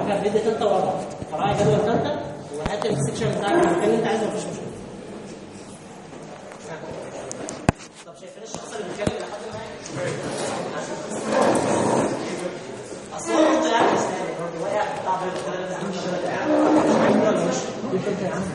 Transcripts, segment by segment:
حاجه بيد ثالثه ورابعه طلع لي جدول ثالثه وهات السكشن بتاعك المكان اللي انت عايزه مفيش مشكله طب شايفين الشخص اللي بيتكلم لحد ما اصل هو انت يعني مستني برضه واقع في بتاع بيضه كده لازم يعمل شغل قاعد ولا مش دي فكره يا عم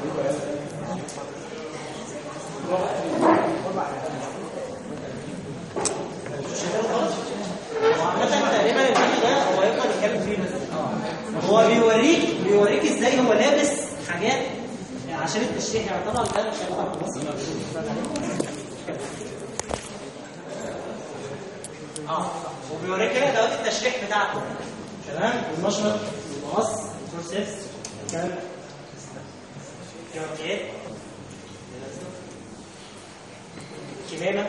وعامة تقريبا الفيديو ده هو يفضل يتكلم فيه بس هو بيوريك بيوريك ازاي هو لابس حاجات عشان التشريح يعني طبعا ده مش هينفع في مصر اه وبيوريك هنا دوات التشريح بتاعته تمام والمشرط والمقص والفورسيبس كام كاميات كمامه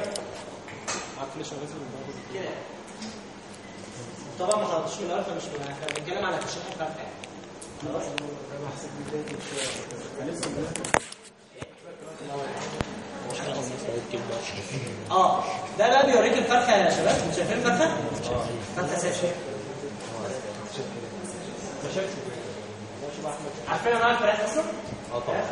كده طبعا ما خلطتش من الاول فمش من احنا بنتكلم على تشريح الفتح خلاص اه ده بقى بيوريك الفرخه يا شباب انتوا شايفين الفرخه؟ فرخه سافر عارفين انواع الفراخ اصلا؟ اه طبعا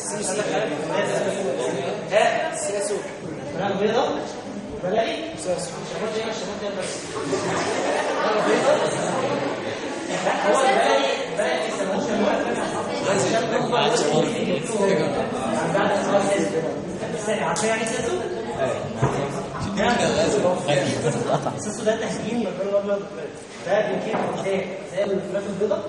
ها سياسو فراخ بيضاء بلدي شباب ايه شباب ده بس فراخ بيضاء لا هو البلدي البلدي يسموه شباب عارفين يعني سياسو؟ السيسو ده تهجين مكان الابيض ده بيجيب زي زي الفراخ البيضاء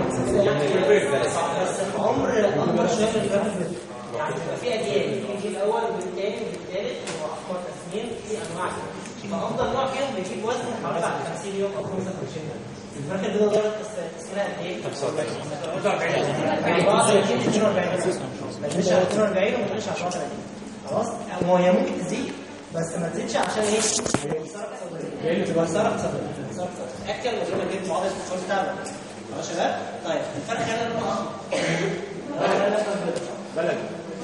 بس العمر اكبر شويه من الفراخ البيضاء يعني بيبقى في اجيال يجي الاول والثاني والثالث واحمر تسمين في انواع فافضل نوع فيهم بيجيب وزن حوالي بعد 50 يوم او 55 يوم الفراخ البيضاء دول تسمينها قد ايه؟ 45 44 42 ما تزيدش على 42 وما تقلش على 34 خلاص هو هي ممكن تزيد بس ما تزيدش عشان ايه؟ هي بتصرف صدريه بتصرف صدريه بتصرف صدريه اكل من غير ما تجيب معضله الفصول بتاعنا خلاص يا شباب؟ طيب الفرق هنا لونه احمر بلد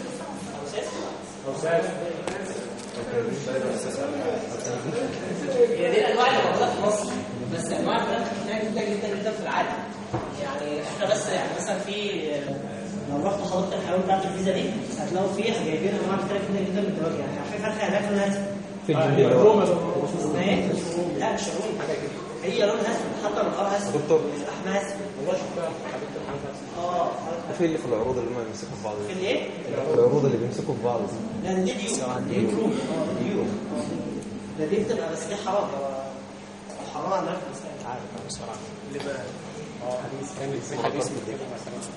هي دي الانواع اللي موجوده في مصر بس انواع الفراخ كتير جدا جدا جدا في العالم يعني احنا بس يعني مثلا في لو رحت حديقه الحيوان بتاعت الفيزا دي هتلاقوا فيها جايبين انواع كتير جدا جدا من الدواجن يعني في فرخه هناك لونها اسود في الروما اسمها ايه؟ لا مش رومي هي لونها اسود حتى منقارها اسود دكتور لحمها اسود والله شفتها حبيبتي الحمد اه في اللي في العروض اللي هم بيمسكوا في بعض في دي الايه؟ العروض اللي بيمسكوا في بعض دي لا دي ديو دي يورو اه دي يورو ده دي بتبقى بس دي حرام حرام على النفس عارف انا بصراحه اللي بقى اه حديث كان في حديث من كده مثلا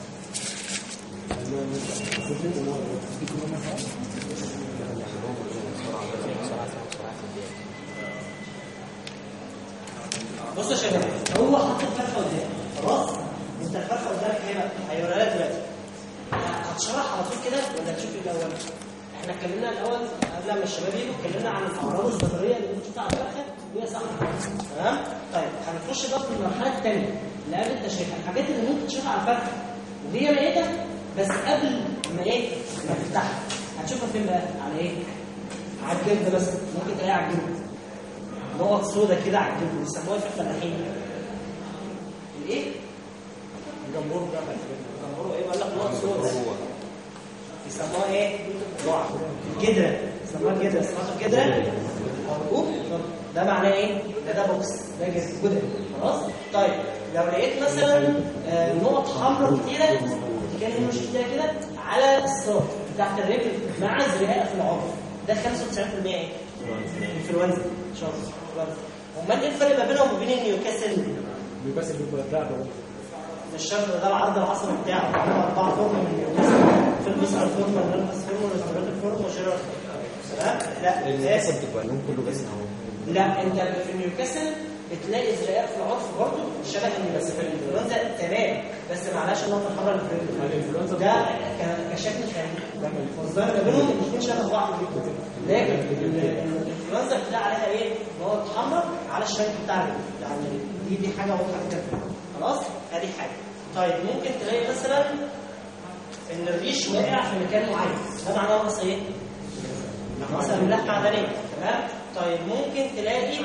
بص يا شباب هو حاطط الفرخه قدامك خلاص انت الفرخه قدامك ايه بقى هيوريها لك دلوقتي هتشرح على طول كده ولا هتشوف ايه الاول احنا اتكلمنا الاول قبل ما الشباب يجوا اتكلمنا عن الاعراض البصريه اللي ممكن تشوفها على الفرخه وهي صح تمام طيب هنخش بقى في المرحله الثانيه اللي قبل التشريح الحاجات اللي ممكن تشوفها على الفرخه وهي ميته بس قبل ما ايه ما تفتحها هتشوفها فين بقى على ايه على الجلد بس ممكن تلاقيها على الجلد نقط سودا كده على الجلد بيسموها في الفلاحين الايه الجمهور بقى جمهور ايه بقول لك نقط سودا يسموها ايه الجدره يسموها الجدره اسمها الجدره مربوط ده معناه ايه ده ده بوكس ده جدره خلاص طيب لو لقيت مثلا آه، نقط حمراء كتيره دي كان مش كتيره كده على الساق تحت الرجل مع زرقاء في العمر ده 95% ايه انفلونزا شرط انفلونزا امال ايه الفرق ما بينهم وبين النيوكاسل بس اللي بيبقى ده مش شرط ده العرض العصبي بتاعه هو اربعه فورم من النيوكاسل في البسر فورم والنرفس فورم والريسبيراتوري فورم وشيرر تمام لا الناس ده- بتبقى لهم كله بس اهو لا انت في نيوكاسل بتلاقي ازرقاء في العرف برضه شبه النيو- بس في الانفلونزا تمام بس معلش النقطه الحمراء اللي في الرجل. الانفلونزا ده ك- كشكل خارجي والظاهر ما بينهم الاثنين شبه بعض جدا لكن ال- ال- الانفلونزا بتلاقي عليها ايه؟ نقط حمراء على الشكل بتاع الرجل. يعني دي دي حاجه واضحه جدا خلاص؟ ادي حاجه طيب ممكن تلاقي مثلا ان الريش واقع في مكان معين ده معناه نقص ايه؟ مثلا ملاح معدنيه تمام طيب ممكن تلاقي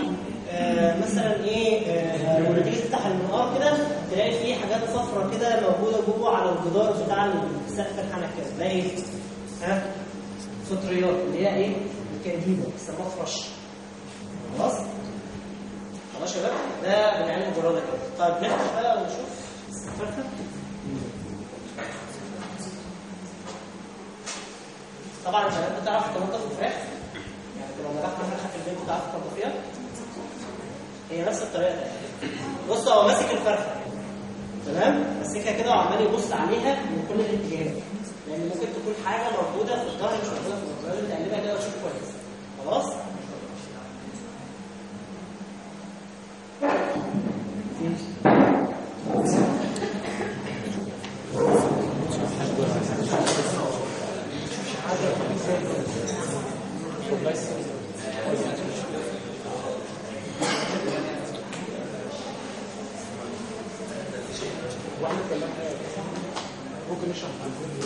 آه مثلا ايه آه لما تيجي تفتح المنقار كده تلاقي فيه حاجات صفرة كده موجوده جوه على الجدار بتاع سقف الحنك كده ده ايه؟ ها؟ فطريات اللي هي ايه؟ الكانديدا بيسموها فرش خلاص؟ خلاص يا شباب ده بنعمل الجراده كده طيب نفتح بقى ونشوف الفرخه طبعا البنات بتعرف تنظف الفراخ يعني لو ذبحت فرخه في البيت بتعرف تنظفيها هي نفس الطريقه دي بص هو ماسك الفرخه تمام ماسكها كده وعمال يبص عليها من كل الاتجاهات لان ممكن تكون حاجه موجوده في الظهر مش موجوده في الظهر لازم تقلبها كده وتشوف كويس خلاص ممكن نشرح عن كل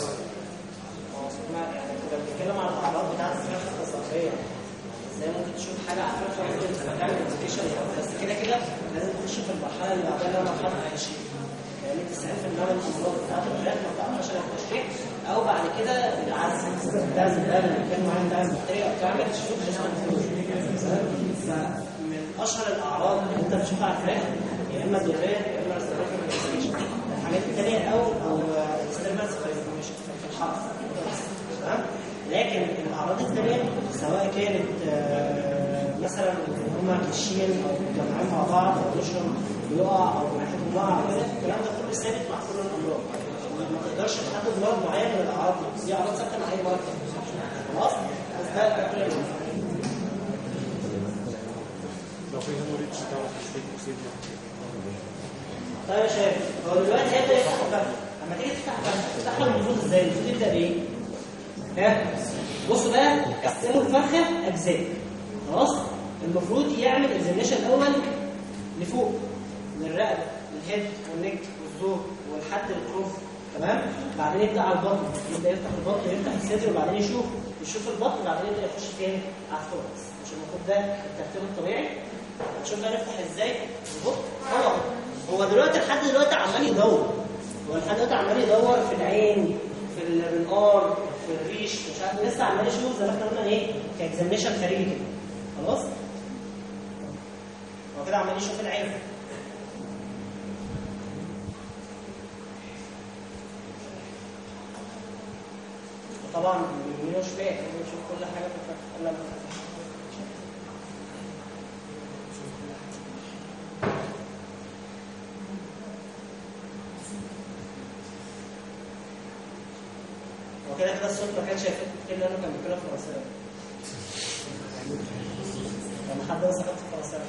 ما يعني كنا بنتكلم عن الاعراض بتاعت الفراخ التصرفيه ازاي ممكن تشوف حاجه على الفراخ ممكن تعمل انفكشن بس كده كده لازم تخش في المرحله اللي بعدها اللي هو مرحله التشريح يعني 90% من الامراض بتاعت الفراخ ما بتعرفش على التشريح او بعد كده بالعكس لازم ده كان معين ده بكتيريا بتعمل تشوف فمن اشهر الاعراض اللي انت بتشوفها على الفراخ يا اما دوريه يا اما ريستوريشن الحاجات الثانيه او او اكسترنال في الحرف تمام لكن الاعراض الثانيه سواء كانت آه، مثلا هما كشين او مجمعين مع بعض او وشهم بيقع او ريحتهم واقعه كده الكلام ده كله ثابت مع كل الامراض ما تقدرش تحدد مرض معين من الاعراض دي دي اعراض ثابته مع اي مرض خلاص بس ده كل لو في هيموريدج تعرف تشتري مصيبه طيب يا شباب هو دلوقتي هيبدا يفتح الفتحه لما تيجي تفتح الفتحه تفتحها المفروض ازاي؟ المفروض يبدا بايه؟ ها؟ بصوا بقى قسموا الفرخه اجزاء خلاص؟ المفروض يعمل اكزامينشن الاول لفوق للرقبه للهيد والنك والزور والحد الكروف تمام؟ بعدين يبدا على البطن يبدا يفتح البطن يفتح الصدر وبعدين يشوف يشوف البطن وبعدين يبدا يخش فين؟ على الثوركس مش المفروض ده الترتيب الطبيعي؟ شوف بقى نفتح ازاي؟ بص هو هو دلوقتي لحد دلوقتي عمال يدور هو لحد دلوقتي عمال يدور في العين في المنقار في الريش مش عارف لسه عمال يشوف زي ما احنا قلنا ايه كاكزامينشن خارجي كده خلاص هو كده عمال يشوف العين طبعا يمين وشمال يعني يشوف كل حاجه في الفرق قبل ما وكده كده الصوت ما كانش هيفوت كتير لانه كان بيتكلم فرنساوي لما حد مسك في فرنساوي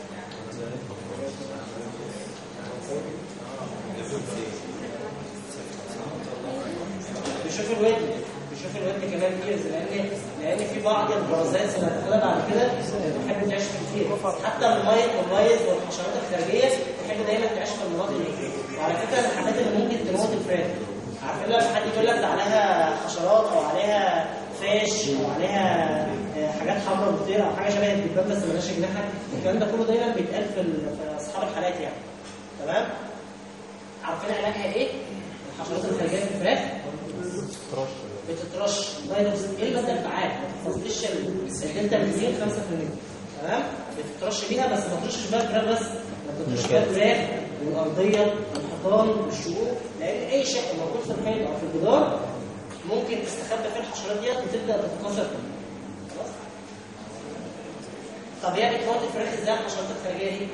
بيشوف الودن بيشوف الودن كمان كيرز لان لان في بعض البرازات اللي هتاخدها بعد كده بتحب تعيش كتير حتى الميت والميت والحشرات الخارجيه بتحب دايما تعيش في المناطق دي وعلى فكره الحاجات اللي ممكن تموت الفراخ عارفين لما حد يقول لك ده عليها حشرات او عليها فاش او عليها آه، حاجات حمراء بتطير او حاجه شبه الدبان بس مالهاش جناحات الكلام ده كله دايما بيتقال في ال- في اصحاب الحالات يعني تمام عارفين علاجها ايه؟ الحشرات الخارجيه في الفراخ ترش بتترش فيروس ايه الماده الفعاله ما تفضلش الدلتا بنزين 5% تمام بتترش بيها بس ما ترشش بيها الفراخ بس ما ترشش بيها الفراخ والارضيه والحيطان والشقوق لان اي شيء موجود في الحيط او في الجدار ممكن تستخبى فيه الحشرات ديت وتبدا تتكاثر فيه. خلاص طب هي بتموت الفراخ ازاي الحشرات الخارجيه دي؟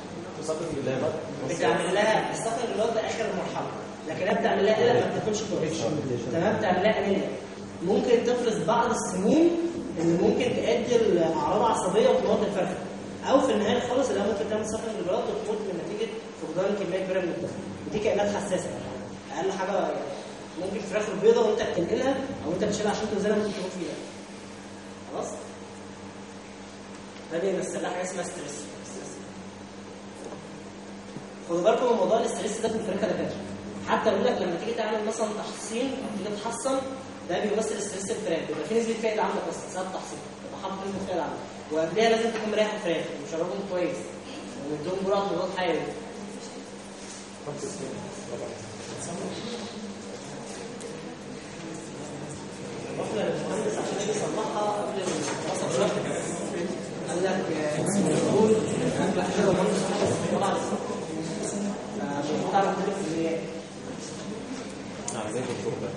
بتعمل لها الصقر اللي هو ده اخر مرحله لكن هي بتعمل لها قلق ما بتاكلش كويس تمام بتعمل لها انيميا ممكن تفرز بعض السموم اللي ممكن تؤدي لاعراض عصبيه وتموت الفرخه او في النهايه خالص اللي هي ممكن تعمل صقر الجلاد وتموت من نتيجه فقدان كميه كبيره من الدم ودي كائنات حساسه اقل حاجه يعني ممكن الفراخ البيضاء وانت بتنقلها او انت بتشيلها عشان تنزلها ممكن تموت فيها خلاص ده بيمثل لها حاجه اسمها ستريس خدوا بالكم من موضوع الاستريس ده في الفراخ ده كده حتى يقول لك لما تيجي تعمل مثلا تحصين او تيجي تحصن ده بيمثل استريس الفراخ بيبقى في نسبه فائده عندك بس بسبب التحصين تبقى حاطط نسبه فائده عندك وقبلها لازم تكون مريح الفراخ ومشربهم كويس ومديهم جرعه مضاد حيوي رحنا للمهندس عشان يجي يصلحها قبل الدراسه بشهر قال لك آه، قول قبل كده المهندس خلص طبعا فمش هتعرف تدرس ازاي اه زي الدكتور ده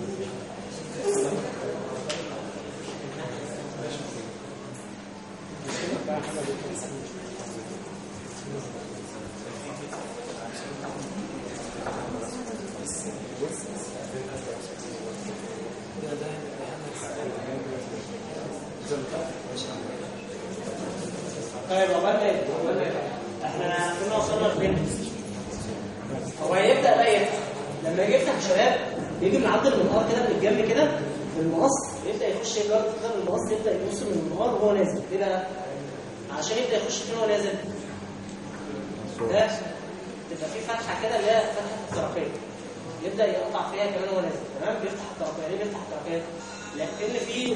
طيب عقبال ما يبدأ عقبال ما يبدأ. احنا كنا وصلنا لفين؟ هو هيبدا بقى يفتح لما يجي يفتح يا شباب يجي معدل المنقار كده من الجنب كده بالمقص يبدا يخش يجرب كده بالمقص يبدا يبص من المنقار وهو نازل ليه بقى؟ عشان يبدا يخش فين وهو نازل ده تبقى في فتحه كده اللي هي فتحه الطرفيه يبدا يقطع فيها كمان وهو نازل تمام بيفتح الطرفيه ليه بيفتح الطرفيه؟ لان في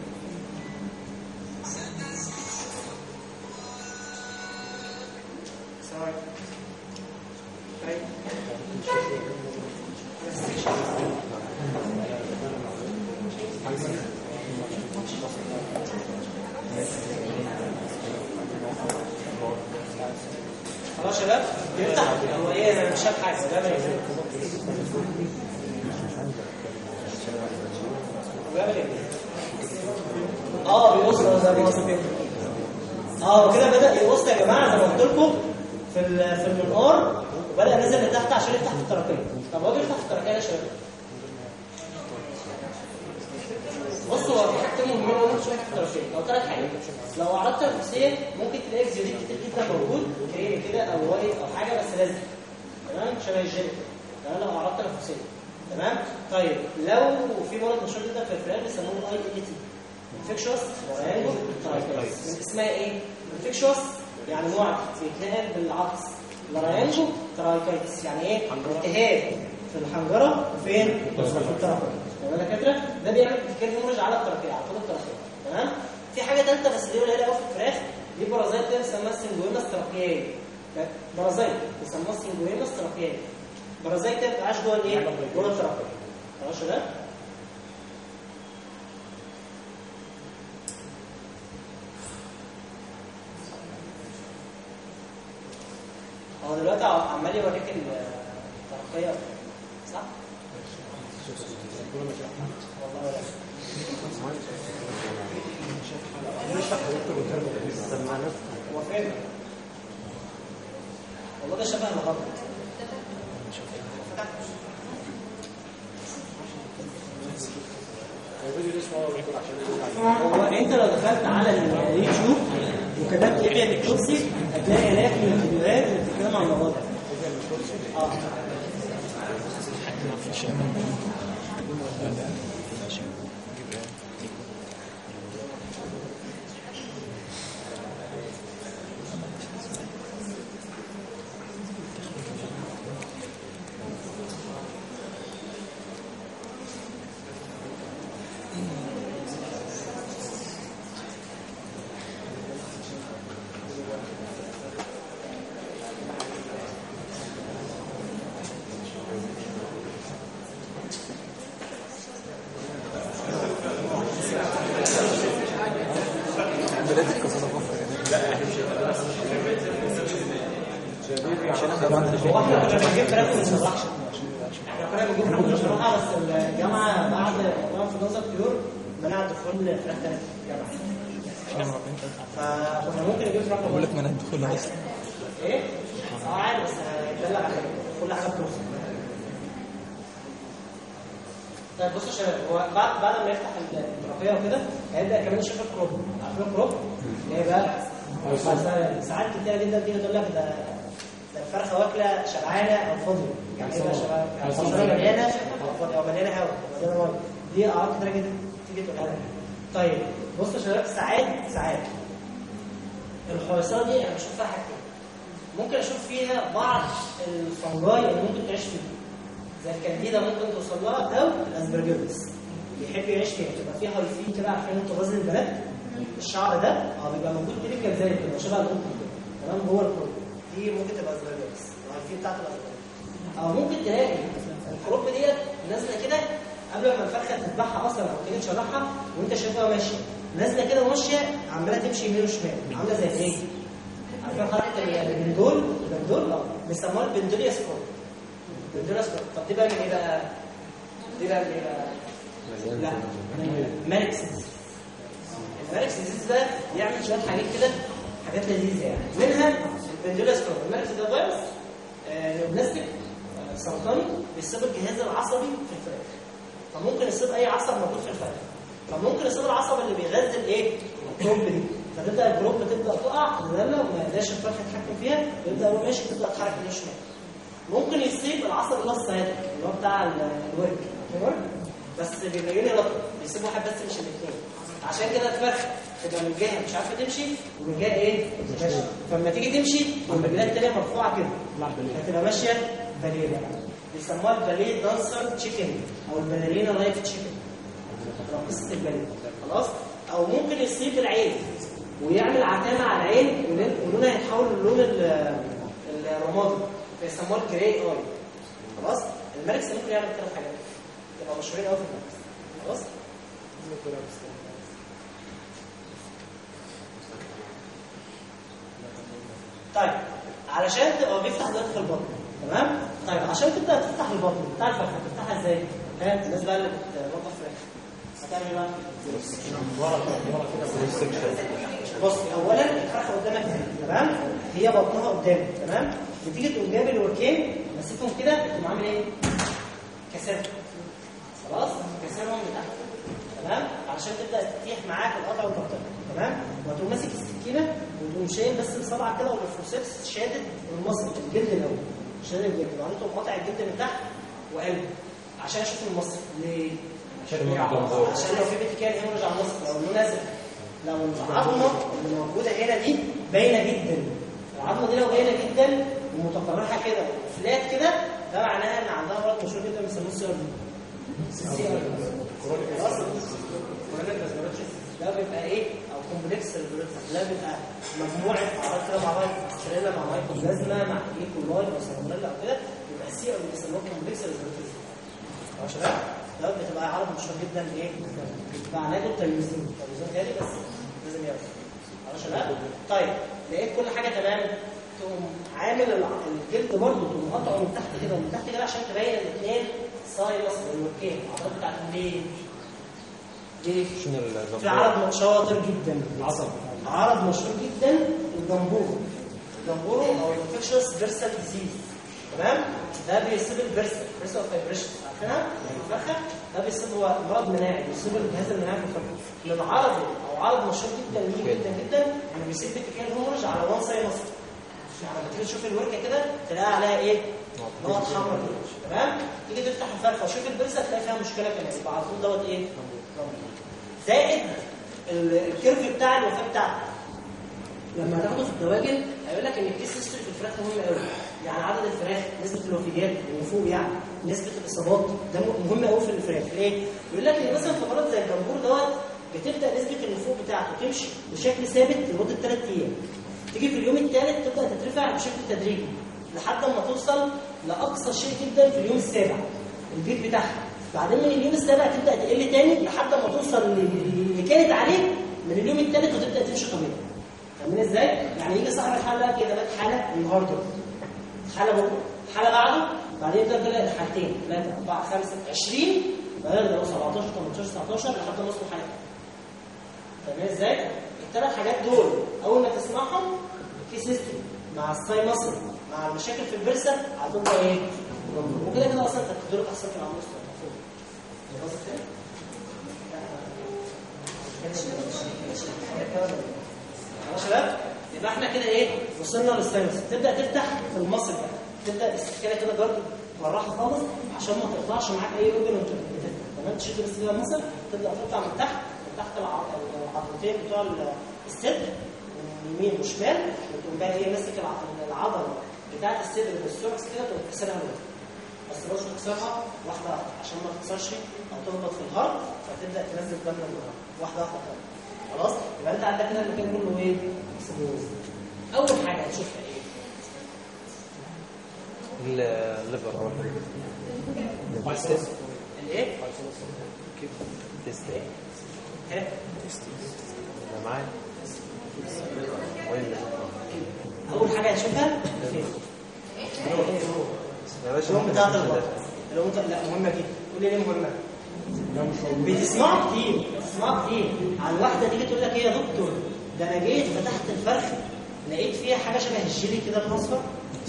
Sorry. Okay. خلاص يا شباب يفتح هو ايه انا مش شايف حاجه ده بيعمل ايه؟ بيعمل ايه؟ اه بيبص زي ما وصف كده اه كده بدا يبص يا جماعه زي ما قلت لكم في ال- في المنقار وبدا نازل لتحت عشان يفتح في التركيه طب هو بيفتح في التركيه يا شباب بص هو في حاجتين مهمين قوي شويه في التركيه او ثلاث حاجات لو عرضت نفسيا ممكن تلاقي زيادات كتير جدا موجود كريم كده او وايت او حاجه بس لازم تمام شبه الجيل كده تمام لو عرضت نفسيا تمام طيب لو في مرض مشهور جدا في الفئران بيسموه اي اي تي انفكشوس ورانجو ترايكايتس اسمها ايه؟ انفكشوس يعني معدي بيتنقل بالعطس لارينجو ترايكايتس يعني ايه؟ التهاب في الحنجره وفين؟ في التراكيه تمام يا دكاتره؟ ده بيعمل كير هيموريج على التراكيه على طول التراكيه تمام؟ في حاجه ثالثه بس دي قليله قوي في الفراخ دي بارازيت كده بيسموها السنجويماس تراكياي بارازيت بيسموها السنجويماس تراكياي بارازيت كده بتعيش جوه الايه؟ جوه التراكيه خلاص يا شباب؟ هو دلوقتي عمال يوريك الترقية صح؟ والله ولا هو فين؟ والله ده شبه الغرب هو انت لو دخلت على اليوتيوب وكتبت يحيى الكرسي هتلاقي الاف من الفيديوهات اللي بتتكلم عن الموضوع ده اه هو احنا كنا بنجيب فراخ ما بنشرحش احنا كنا بنجيب فراخ ما بنشرحها بس الجامعه بعد ما في نظر طيور منع دخول فراخ تانية الجامعه فكنا ممكن نجيب فراخ بقول لك منع دخول اصلا ايه؟ اه عادي بس هيدلع على كل حاجه بتوصل طيب بصوا يا شباب هو بعد بعد ما يفتح الترقيه وكده هيبدا كمان يشوف الكروب عارفين الكروب؟ ايه بقى؟ مثلا ساعات كتير جدا تيجي تقول لك ده ده الفرخه واكله شبعانه او فاضيه يعني ايه بقى شبعانه؟ يعني فاضيه مليانه او فاضيه او مليانه هواء مليانه ميه دي اعراض كتير جدا تيجي تقولها لك طيب بصوا يا شباب ساعات ساعات الحويصله دي انا بشوف فيها حاجتين ممكن اشوف فيها بعض الفنجاي اللي ممكن تعيش فيها زي الكانديدا ممكن توصل لها او الاسبرجيلس بيحب يعيش فيها تبقى فيها هايفين كده عارفين انتوا غاز البنات الشعر ده اه بيبقى موجود تيبيكال زي كده شبه القطن كده تمام جوه الكروب دي ممكن تبقى زرايرس العارفين بتاعت الازرار او ممكن تلاقي الكروب ديت نازله كده قبل ما الفرخه تذبحها اصلا او تيجي تشرحها وانت شايفها ماشيه نازله كده ماشيه عماله تمشي يمين وشمال عامله زي ايه؟ عارفين حركه البندول البندول اه بيسموها البندوليا سكروب البندوليا سكروب طب دي بقى من ايه بقى؟ دي بقى من ايه بقى؟ لا مالكس المالكس ديزيز ده يعمل شويه حاجات كده حاجات لذيذه يعني منها البندولا سكروب المالكس ده فيروس آه، نيوبلاستيك آه، سرطاني بيصيب الجهاز العصبي في الفراخ فممكن يصيب اي عصب موجود في الفراخ فممكن يصيب العصب اللي بيغذي الايه الكروب دي فتبدا الكروب تبدا تقع تتدلى وما يقدرش الفرخ يتحكم فيها يبدا هو ماشي تبدا تتحرك يمين شمال ممكن يصيب العصب اللي هو السياتيك اللي هو بتاع ال- الورك الورك بس بيبقى يوني لطف بيسيب واحد بس مش الاثنين عشان كده الفرخ تبقى من جهه مش عارفه تمشي ومن جهه ايه؟ ماشيه فلما تيجي تمشي والرجلات التانيه مرفوعه كده هتبقى ماشيه باليه بقى بيسموها الباليه دانسر تشيكن او الباليرينا لايف تشيكن قصه الباليه خلاص او ممكن يصيب العين ويعمل عتامه على العين ولون- ولونها يتحول للون ال- الرمادي فيسموها الجراي اي خلاص الملك ممكن يعمل ثلاث حاجات يبقى مشهورين قوي في الملك خلاص طيب علشان تبقى بيفتح دلوقتي في البطن تمام طيب عشان تبدا تفتح البطن بتاع الفرخه تفتحها ازاي ها الناس بقى اللي بتنظف فراخ هتعمل ايه بقى بص اولا الفرخه قدامك هنا تمام هي بطنها قدامك تمام بتيجي تقوم جايب الوركين ماسكهم كده تقوم عامل ايه كسرهم خلاص كسرهم لتحت تمام عشان تبدا تتيح معاك القطع والتقطيع تمام وتقوم ماسك السكينه وتقوم شايل بس بصبعك كده والفورسيبس شادد المصل الجلد الاول شادد الجلد وبعدين تقوم قاطع الجلد من تحت وقلب عشان اشوف المصل ليه؟ عشان لو في بيتكال هيمورج على المصل لو اللون ازرق لو العظمه اللي موجوده هنا دي باينه جدا العظمه دي لو باينه جدا ومتقرحه كده وفلات كده ده معناها ان عندها مرض مشهور جدا بيسموه سي ار دي سي ار ده بيبقى ايه او كومبلكس البروتين ده بيبقى مجموعه اعراض كده مع بعض شرينا مع مايكوبلازما مع ايكولاي او سالمونيلا او كده بيبقى سي ار بيسموه كومبلكس البروتين يا شباب ده بتبقى عرض مشهور جدا ايه بتبقى علاجه التيموزين التيموزين غالي بس لازم ياخد يا شباب طيب لقيت كل حاجه تمام تقوم عامل الع- الجلد برضه تقوم قطعه من تحت كده ومن تحت كده عشان تبين الاثنين ساينس والوركين العضلات بتاعت ليه ليه في عرض شاطر جدا العصب عرض مشهور جدا الجمبورو الجمبورو او الانفكشنس فيرسال ديزيز تمام ده بيصيب الفيرسال فيرسال فايبريشن عارفينها الفرخه ده بيصيب هو مرض مناعي بيصيب الجهاز المناعي في الفرخه من عرضه او عرض مشهور جدا ليه جدا جدا انه بيصيب بكتيريا هومرج على وان ساينس يعني لما تيجي تشوف الوركه كده تلاقي عليها ايه؟ نقط حمراء كده تمام؟ تيجي تفتح الفرخه وتشوف البرزه تلاقي فيها مشكله كمان يبقى على طول دوت ايه؟ زائد ال- الكيرف بتاع الوفاه بتاعته لما تاخده في الدواجن هيقول لك ان الكيس هيستوري في الفراخ مهم قوي يعني عدد الفراخ نسبه الوفيات من فوق يعني نسبه الاصابات ده مهم قوي في الفراخ ليه؟ يقول لك ان مثلا في مرض زي الجمهور دوت بتبدا نسبه النفوق بتاعته تمشي بشكل ثابت لمده ثلاث ايام تيجي في اليوم الثالث تبدا تترفع بشكل تدريجي لحد ما توصل لاقصى شيء جدا في اليوم السابع البيك بتاعها بعدين من اليوم السابع تبدا تقل تاني لحد ما توصل اللي كانت عليه من اليوم الثالث وتبدا تمشي طبيعي فاهمين ازاي؟ يعني يجي صاحب الحاله كده بقت حاله النهارده حاله بكره حاله بعده بعدين يبدا تلاقي حالتين ثلاثه اربعه خمسه 20 بعدين يبدا 17 18 19 لحد ما يوصل حاله فاهمين ازاي؟ الثلاث حاجات دول اول ما تسمعهم في سيستم مع الساي مصر مع المشاكل في البرسه هتبقى ايه؟ وكده كده اصلا انت بتدور احسن في العمود المفروض خلاص كده؟ خلاص يا شباب يبقى احنا كده ايه وصلنا للساينس تبدا تفتح في المصل بقى تبدا السكينه كده جرد بالراحه خالص عشان ما تقطعش معاك اي اوبن وانت بتفتح تمام تشد بس كده المصل تبدا تقطع من تحت من تحت الع- العضلتين بتوع ال- الصدر يمين وشمال وتقوم بقى ايه ماسك الع- العضله بتاعت الصدر بالسوركس كده تقوم كسرها لوحدها بس مش تكسرها واحده واحده عشان ما تكسرش او تخبط في الهارت فتبدا تنزل دم من الهارت واحده واحده كده خلاص يبقى انت عندك هنا المكان كله ايه سموز اول حاجه هتشوفها ايه الليفر او التست الايه تست ها انا معايا وين اول حاجه هتشوفها فين يا باشا اليوم بتاعت البطن اليوم بتاع- لا مهمه جدا قول لي ليه مهمه بتسمعوا كتير بتسمعوا كتير على الواحده تيجي تقول لك ايه يا دكتور ده انا جيت فتحت الفرخ لقيت فيها حاجه شبه الجيلي كده الاصفر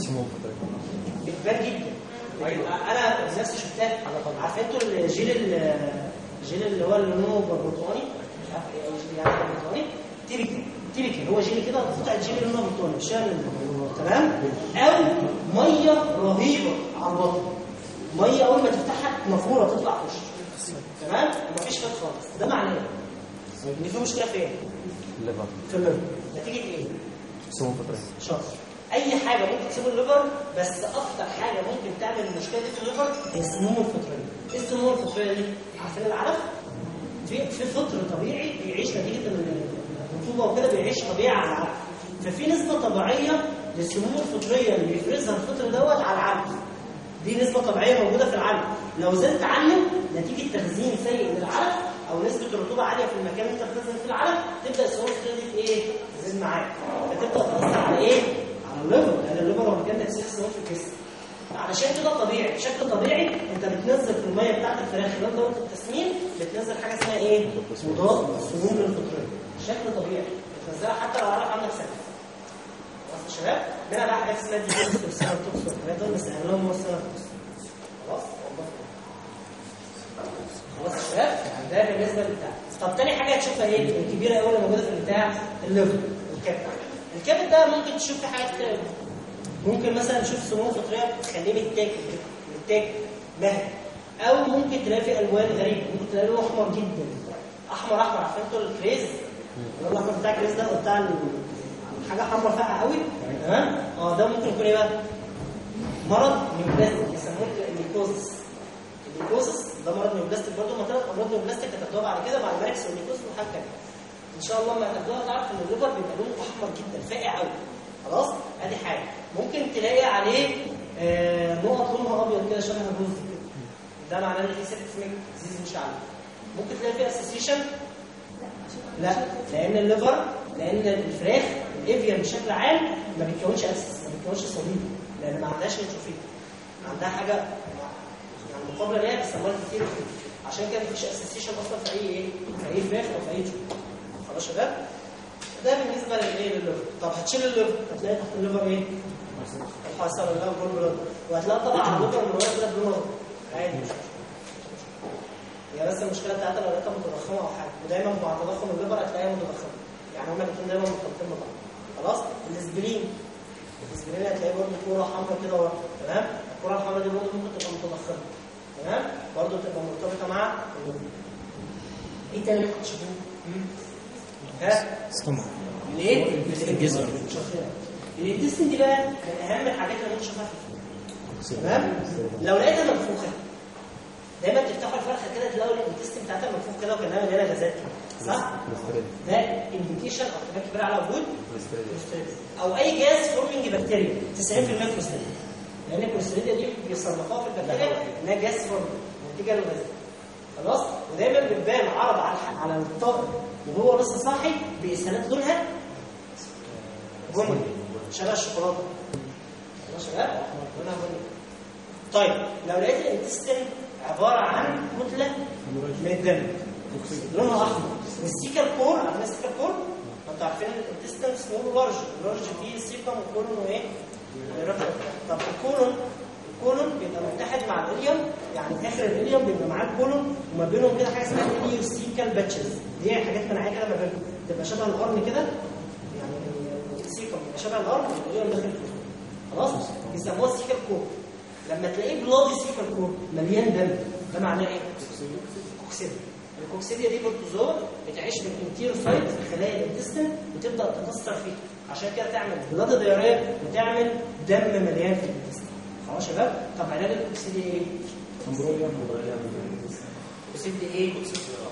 بتبان جدا انا نفسي شفتها عارف انتوا الجيل ال- الجيل اللي هو لونه برتقاني مش عارف ايه أو جيل يعني برتقاني تيبيكال تيبيكال هو جيلي كده قطع الجيل اللي لونه برتقاني مش شامل تمام او ميه رهيبه على البطن ميه اول ما تفتحها نافوره تطلع في وشك تمام ومفيش فات خالص ده معناه إيه؟ ان في مشكله فين؟ الليفر في الليفر نتيجه ايه؟ سمو فطري شاطر اي حاجه ممكن تسيب الليفر بس اكتر حاجه ممكن تعمل المشكله دي في الليفر هي السموم الفطريه ايه السموم الفطريه دي عارفين العلف في في فطر طبيعي بيعيش نتيجه الرطوبه وكده بيعيش طبيعي على العلف ففي نسبه طبيعيه للسموم الفطريه اللي بيفرزها الفطر دوت على العلف دي نسبة طبيعية موجودة في العلف لو زدت عنه نتيجة تخزين سيء للعلف أو نسبة الرطوبة عالية في المكان اللي أنت بتخزن فيه العلف تبدأ السموم الفطرية دي إيه؟ تزيد معاك فتبدأ تأثر على إيه؟ على الليفر لأن الليفر هو مكان تكسير السموم في الجسم علشان كده طبيعي بشكل طبيعي انت بتنزل في الميه بتاعت الفراخ خلال دوره التسمين بتنزل حاجه اسمها ايه؟ مضاد سموم للفطريه بشكل طبيعي بتنزلها حتى لو عارف عندك سنه خلاص يا شباب منها بقى حاجات اسمها دي توكس والسنه توكس والحاجات دول بس اغلبهم هو السنه توكس خلاص خلاص يا شباب ده بالنسبه للبتاع طب تاني حاجه هتشوفها ايه الكبيره قوي اللي موجوده في البتاع الليفر الكبد الكبد ده ممكن تشوف في حاجات كتير أوي. ممكن مثلا تشوف سموم فطريه تخليه متاكل متاكل مهري او ممكن تلاقي فيه الوان غريبه ممكن تلاقي له احمر جدا احمر احمر عارفين انتوا الكريز اللون الاحمر بتاع الكريز ده هو بتاع ال- حاجه حمراء فاقعه قوي تمام اه ده ممكن يكون ايه بقى مرض نيوبلاستيك يسموه النيكوزس النيكوزس ده مرض نيوبلاستيك برضه ما ثلاث امراض نيوبلاستيك هتاخدوها بعد كده مع الماركس والنيكوزس وحاجه تانيه ان شاء الله لما تاخدوها تعرف ان الليفر بيبقى لونه احمر جدا فاقع قوي خلاص ادي حاجه ممكن تلاقي عليه آه نقط لونها ابيض كده شبه الرز كده ده معناه ان في سيبتسميك ديزيز مش عالي ممكن تلاقي فيه اسوسيشن لا لان الليفر لان الفراخ الافيان بشكل عام ما بيتكونش اسس ما بيتكونش صليب لان ما عندهاش نيوتروفيل عندها حاجه يعني مقابله ليها بيسموها كتير عشان كده مفيش اسوسيشن اصلا في اي ايه في اي فراخ او في اي جوع خلاص يا شباب ده بالنسبه للايه للليفر طب هتشيل الليفر هتلاقي تحت الليفر ايه الحصل اللي هو جول بلاد وهتلاقي طبعا على الليفر من ورا كده بلون اخضر عادي مش هي بس المشكله بتاعتها لو لقيتها متضخمه او حاجه ودايما مع تضخم الليفر هتلاقيها متضخمه يعني هما الاثنين دايما مرتبطين ببعض خلاص الاسبرين الاسبرين هتلاقيه برضه كوره حمراء كده ورا تمام الكوره الحمراء دي برضه ممكن تبقى متضخمه تمام برضه تبقى مرتبطه مع الليفر ايه تاني ممكن تشوفوه؟ مم؟ ها؟ استمع الايه؟ الجزر. الانتستين دي بقى من اهم الحاجات اللي ممكن تشوفها في الفراخ تمام؟ لو لقيتها منفوخه دايما تفتحوا الفرخه كده تلاقوا الانتستين بتاعتها منفوخ كده وكانها مليانه غازات كده صح؟ مسترد ده انديكيشن او احتمال كبير على وجود مسترد كوليسترول. او اي جاز فورمنج بكتيريا 90% كوليسترول لان الكوليسترول دي بيصنفوها في البكتيريا انها جاز فورمنج نتيجه للغازات خلاص ودايما بتبان عرض على الح- على الطائر وهو لسه صاحي باسهالات لونها بني شبه الشوكولاته خلاص يا شباب لونها بني طيب لو لقيت الانتستين عباره عن كتله من الدم لونها احمر والسيكال كور عارفين السيكال كور؟ انتوا عارفين الانتستين سمول لارج اللارج فيه سيكم وكولون وايه؟ الرقم. طب الكولون الكولون بيبقى متحد مع الاليوم يعني اخر الاليوم بيبقى معاه الكولون وما بينهم كده حاجه اسمها اليوسيكال باتشز دي حاجات مناعيه كده ما بينهم تبقى شبه القرن كده يعني السيكم بيبقى شبه القرن والاليوم داخل فيه خلاص بيسموها السيكال كور لما تلاقيه بلادي سيكال كور مليان دم ده معناه ايه؟ كوكسيديا الكوكسيديا دي بروتوزوا بتعيش في الانتيرو سايت في خلايا الانتستين وتبدا تكسر فيه عشان كده تعمل بلاد دياريه وتعمل دم مليان في الانتستين خلاص يا شباب طب علاج الكوكسيديا ايه؟ الكوكسيديا ايه؟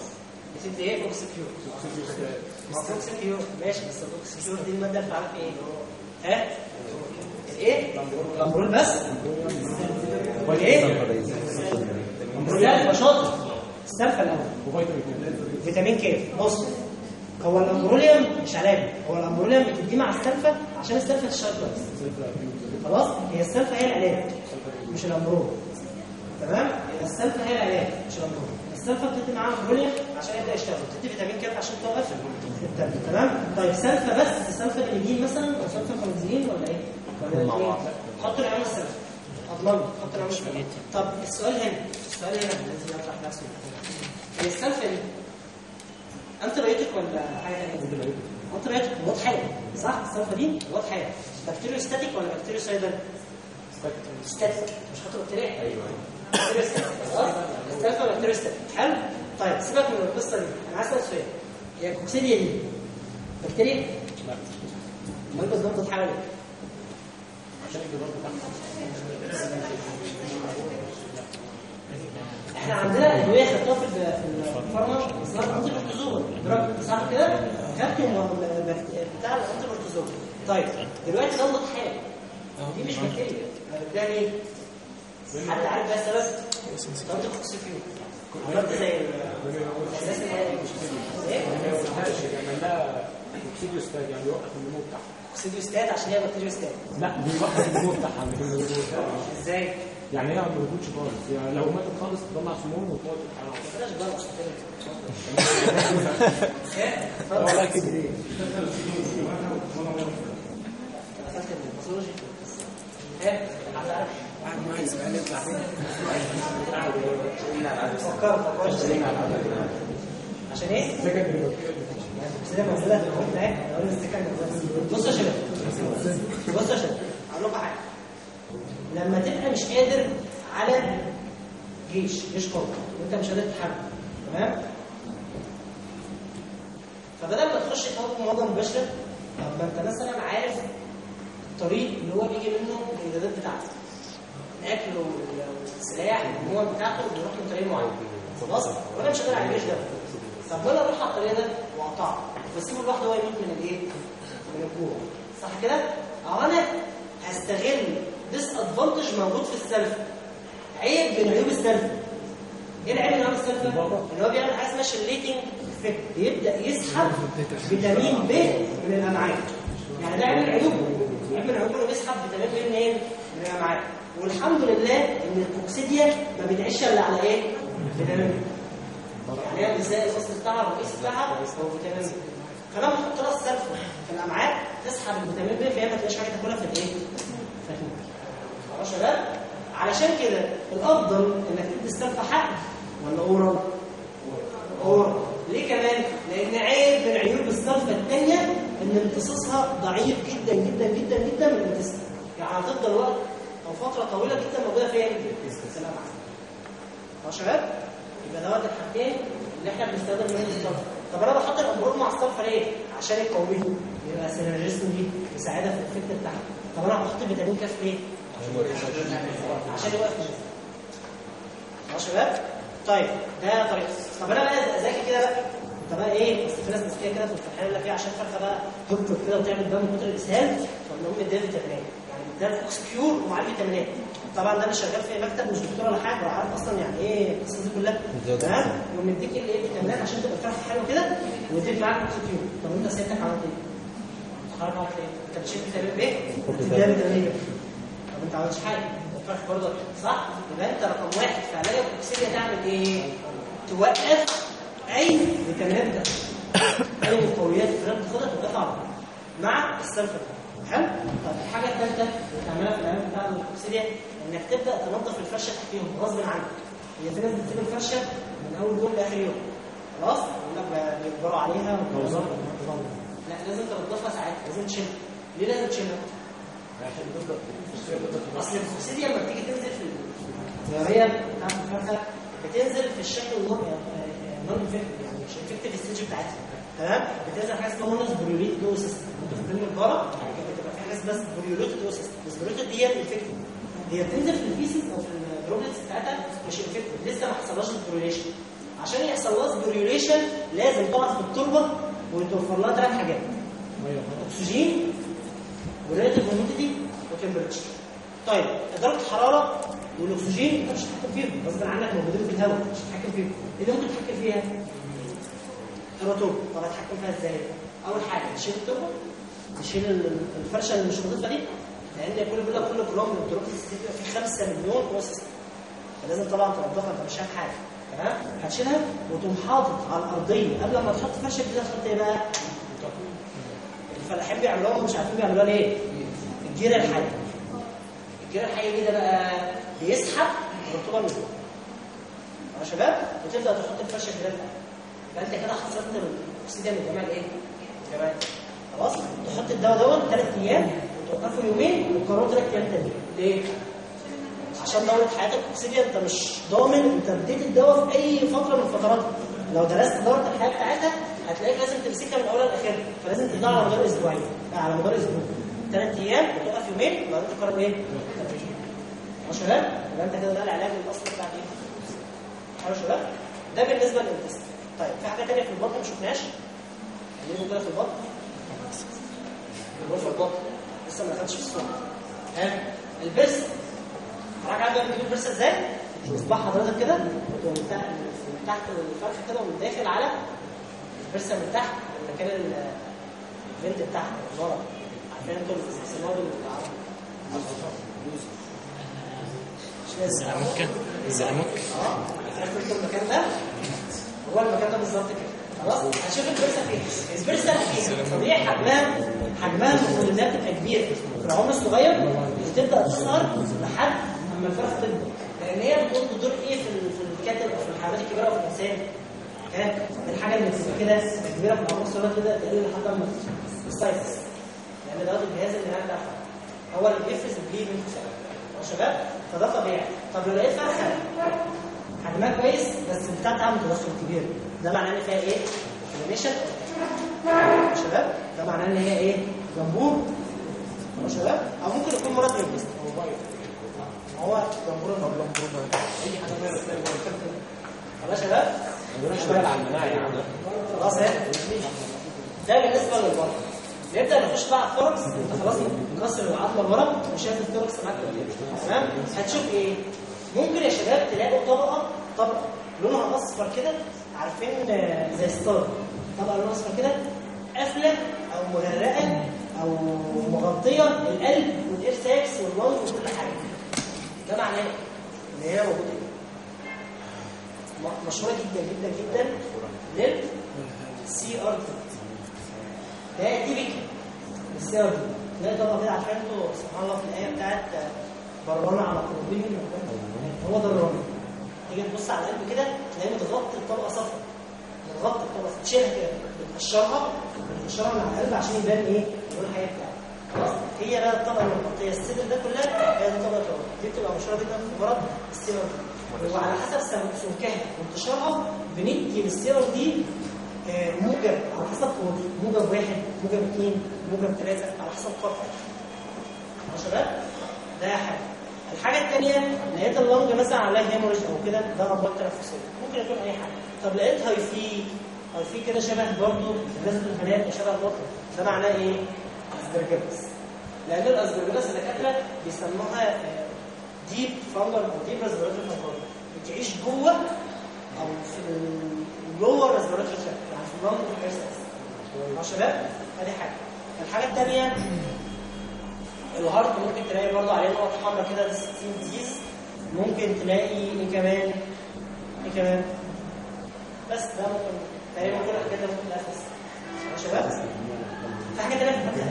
بتدي ايه اوكسيكيور ما هو اوكسيكيور ماشي بس الاوكسيكيور دي الماده اللي بتعرف ايه ها ايه الامبرول بس والايه السلفة شاطر السلفة الاول فيتامين كيف بص هو الامبروليوم مش علاج هو الامبروليوم بتديه مع السلفة عشان السلفة تشتغل كويس خلاص هي السلفة هي العلاج مش الامبرول تمام يبقى السلفة هي العلاج مش الامبرول السلفة بتدي معاها امبروليوم عشان يبدا يشتغل بتدي فيتامين كيف عشان توقف الدم تمام طيب سلفة بس السلفة الجديد مثلا او سلفة كونزين ولا ايه ولا ايه حط العين السلفة اضمن حط العين السلفة طب السؤال هنا السؤال هنا لازم يطرح نفسه هي السلفة دي انت بايوتيك ولا حاجه ثانيه؟ انت بايوتيك مواد حيه صح السلفه دي مواد حيه بكتيريو ستاتيك ولا بكتيريو سايدر؟ ستاتيك مش خاطر بكتيريا ايوه بكتيريو ستاتيك خلاص السلفه بكتيريو ستاتيك حلو طيب سيبك من القصه دي انا عايز اسال سؤال هي الكوكسيديا دي بكتيريا؟ لا امال بالظبط بتتحول احنا عندنا ادويه خدتوها في في الفارما اسمها انتي بورتوزول دراج صح كده؟ خدتوا بتاع الانتي بورتوزول طيب دلوقتي ضلت حاجه دي مش بكتيريا ده ليه؟ حد عارف بقى السبب؟ انتي كوكسيفيو عملت زي الاساس الهادي مش ايه؟ اكسيديو ستاج يعني يوقف النمو بتاعها اكسيديو ستات عشان هي بكتيريا ستات لا بيوقف النمو بتاعها مش النمو بتاعها. ازاي؟ يعني هي ما بتموتش خالص يعني لو ماتت خالص تطلع سموم وتموت الحيوان بلاش بقى مش ايه؟ والله كده ايه دخلت الباثولوجي ايه؟ هتعرف واحد ما عايز يسأل يطلع فكر فكر عشان ايه؟ سكندري بس هي موجوده في الحكم ده اقول السكن بصوا يا شباب بصوا يا شباب اقول لكم حاجه لما تبقى مش قادر على جيش جيش قوي وانت مش قادر تتحمل تمام فبدل ما تخش تاخد مواجهه مباشره طب ما انت مثلا عارف الطريق اللي هو بيجي منه الامدادات بتاعته الاكل والسلاح والمواد بتاعته بيروح من طريق معين خلاص وانا مش قادر على الجيش ده طب ما انا اروح على الطريق ده واقطعه واسيبه لوحده هو يموت من الايه؟ من الجوع صح كده؟ او انا هستغل ديس ادفانتج موجود في السلف عيب من عيوب السلف ايه العيب من عيوب السلف؟ ان هو بيعمل حاجه اسمها شليتنج افكت بيبدا يسحب فيتامين ب من الامعاء يعني ده عيب من عيوبه عيب من عيوبه انه بيسحب فيتامين ب منين؟ من الامعاء والحمد لله ان الكوكسيديا ما بتعيش الا على ايه؟ فيتامين يعني هي ازاي الاصل بتاعها الرئيس بتاعها هو فيتامين ب فلما تحط لها السلف في الامعاء تسحب الفيتامين ب فهي ما تلاقيش حاجه تاكلها في الايه؟ في الهضم. خلاص يا شباب علشان كده الافضل انك تدي السلفه حق ولا اورال؟ اورال ليه كمان؟ لان عيب من عيوب السلفه الثانيه ان امتصاصها ضعيف جدا جدا جدا جدا من الجسم يعني هتفضل وقت او فتره طويله جدا موجوده فين؟ في الامعاء. خلاص يا شباب؟ يبقى دوت الحاجتين اللي احنا بنستخدم منهم السلفه طب انا بحط الامبرول مع السلفه ليه؟ عشان يقويه يبقى سينرجيزم دي يساعدها في الافكت بتاعها طب انا بحط فيتامين كاف ليه؟ عشان يوقف الجسم. خلاص يا شباب؟ طيب ده طريقه طب انا بقى اذاكر كده بقى انت بقى ايه بس في ناس مسكيه كده في الامتحان يقول لك ايه عشان فرخه بقى تكتب كده وتعمل دم من كتر الاسهال فنقوم مديها فيتامينات يعني مديها فوكس كيور ومعاه فيتامينات طبعا ده انا شغال في مكتب مش دكتور ولا حاجه وعارف اصلا يعني ايه القصص دي كلها تمام يقوم مديك الايه فيتامينات عشان تبقى الفرخه حلوه كده ويديك معاك فوكس كيور طب انت سيادتك عملت ايه؟ حضرتك عملت ايه؟ انت بتشيل فيتامين ب تديها فيتامين ب طب انت ما عملتش حاجه الفرخ برضه صح؟ يبقى انت رقم واحد في علاج الكوكسيديا تعمل ايه؟ توقف اي فيتامينات ده اي مقويات الفئران بتاخدها توقفها على طول مع السلفر حلو؟ طب الحاجه الثالثه اللي بتعملها في العلاج بتاع الكوكسيديا انك تبدا تنظف الفرشه تحتيهم غصب عنك هي في ناس بتسيب الفرشه من اول يوم لاخر يوم خلاص؟ يقول لك بيكبروا عليها وبيوزعوا لا لازم تنظفها ساعتها لازم تشيلها ليه لازم تشيلها؟ اصل الكوكسيديا لما بتيجي تنزل في التياريه بتاعت الفرخه بتنزل في الشكل النور نون افكتيف يعني مش افكتيف ستيج بتاعتها تمام بتنزل حاجه اسمها مونوس بريوليت دو سيستم انتوا فاكرين البارا بتبقى في حاجه اسمها بريوليت دو سيستم البريوليت دي هي الافكتيف هي بتنزل في الفيسيس او في الدروبلتس بتاعتها مش افكتيف لسه ما حصلهاش البريوليشن عشان يحصل لها سبيريوليشن لازم تقعد في التربه ويتوفر لها ثلاث حاجات اكسجين وريلاتيف هيوميديتي وتمبرتشر طيب درجه الحراره والاكسجين انت مش هتتحكم فيهم غصب عنك موجودين في الهواء مش هتتحكم فيهم ايه اللي ممكن تتحكم فيها؟ الرطوبه طب هتحكم فيها ازاي؟ اول حاجه نشيل التربه نشيل ال- الفرشه اللي مش نظيفه دي لان كل بيقول لك كل جرام من التراب بيبقى فيه 5 مليون وسط فلازم طبعا تنضفها انت مش شايف حاجه تمام هتشيلها وتقوم حاطط على الارضيه قبل ما تحط فرشه جديده تحط ايه بقى؟ الفلاحين بيعملوها مش عارفين بيعملوها ليه؟ الجيره الحيه الجيره الحيه دي ده بقى بيسحب الرطوبه من فوق يا شباب وتبدا تحط الفرشه الجديده بتاعتك يبقى انت كده حصلت الاكسجين من جمال ايه؟ جمال خلاص تحط الدواء دوت ثلاث ايام وتوقفه يومين وتكرره ثلاث ايام تاني ليه؟ عشان دورة حياتك اكسجين انت مش ضامن انت اديت الدواء في اي فتره من فتراتها لو درست دورة الحياه بتاعتها هتلاقيك لازم تمسكها من اولها لاخرها فلازم تديها على مدار اسبوعين لا على مدار اسبوع ثلاث ايام وتوقف يومين وبعدين تكرر ايه؟ يا شباب يبقى انت كده ده العلاج الاصلي بتاع ايه؟ حلو يا شباب ده بالنسبه للانتست طيب في حاجه ثانيه في البطن ما شفناش ليه موجوده في البطن؟ موجوده في البطن لسه ما دخلتش في الصوره ها البرس حضرتك عارف بقى بتجيب البرسه ازاي؟ مصباح حضرتك كده وتقوم من تحت من تحت الفرخ كده ومن داخل على البرسه من تحت المكان ال- الفنت بتاعها من ورا عارفين انتوا السناب اللي مش لازم زلموكة زلموك اه عارف انتوا المكان ده هو المكان ده بالظبط كده خلاص هنشوف البرسه فين البرسه فين طبيعي حجمها حجمها المفروض انها تبقى كبيره في العمر الصغير وتبدا تصغر لحد اما الفرخ تكبر لان هي بتقوم بدور ايه في ال- في الكاتب او في الحيوانات الكبيره وفي الانسان كان الحاجه اللي بتبقى كده كبيره في العمر الصغير تبدا تقل لحد اما تستيقظ لان ده الجهاز اللي هناك ده هو اللي بيفرز البليد من الفصل يا شباب فده طبيعي طب لو لقيت فرخه حجمها كويس بس بتاعتها متوسط كبير ده معناه ان فيها ايه؟ انفلاميشن يا شباب ده معناه ان هي ايه؟ جمبور يا شباب او ممكن يكون مرض للجسم هو بايظ هو جمبور جمبور اي حاجه فيروس تلاقي جوه الكبد. خلاص يا شباب اشتغل على المناعه يا عم خلاص اهي ده بالنسبه للبطن نبدا نخش بقى على الثوركس انت خلاص مكسر العظمه لورا وشايف الثوركس معاك قدام تمام هتشوف ايه ممكن يا شباب تلاقوا طبقه طبقه لونها اصفر كده عارفين آه، زي ستار طبقه لونها اصفر كده قافله او مغرقه او مغطيه القلب والاير ساكس واللنج وكل حاجه ده معناه ان هي موجوده ايه م- مشهوره جدا جدا جدا لل سي ار تي ده تيبيكال السي ار تي تلاقي طبعا كده عارفين انتوا سبحان الله في الايه بتاعت برانا على قلوبهم هو ده الرمل تيجي تبص على القلب كده تلاقيه متغطي الطبقه صفرا متغطي الطبقه تشيلها كده بتقشرها بتقشرها من على القلب عشان يبان ايه يقول الحياه بتاعته خلاص هي بقى الطبقه المغطيه الصدر ده كلها هي دي طبقه الرمل دي بتبقى مشهوره جدا في مرض السيرم وعلى حسب سم- سمكها وانتشارها بندي للسيرم دي آه، موجب على حسب قوته موجب واحد موجب اثنين موجب ثلاثه على حسب قوتها يا شباب ده حاجه الحاجه الثانيه لقيت اللنج مثلا عليها هيموريج او كده ده امراض تنفسيه ممكن يكون اي حاجه طب لقيت هايفي هايفي كده شبه برضه بالنسبه للبنات شبه البطن ده معناه ايه؟ اسبرجلس لان الاسبرجلس الدكاتره بيسموها ديب فانجر او ديب ريسبيراتوري فانجر بتعيش جوه او في اللور ريسبيراتوري يعني في اللنج والهيرسس يا شباب ادي حاجه الحاجه الثانيه الهارت ممكن تلاقي برضه عليه نقط حمراء كده سين ديز ممكن تلاقي ايه كمان ايه كمان بس ده ممكن تقريبا كل الحاجات دي ممكن تلاقيها يا شباب في حاجه تانيه في الفتحه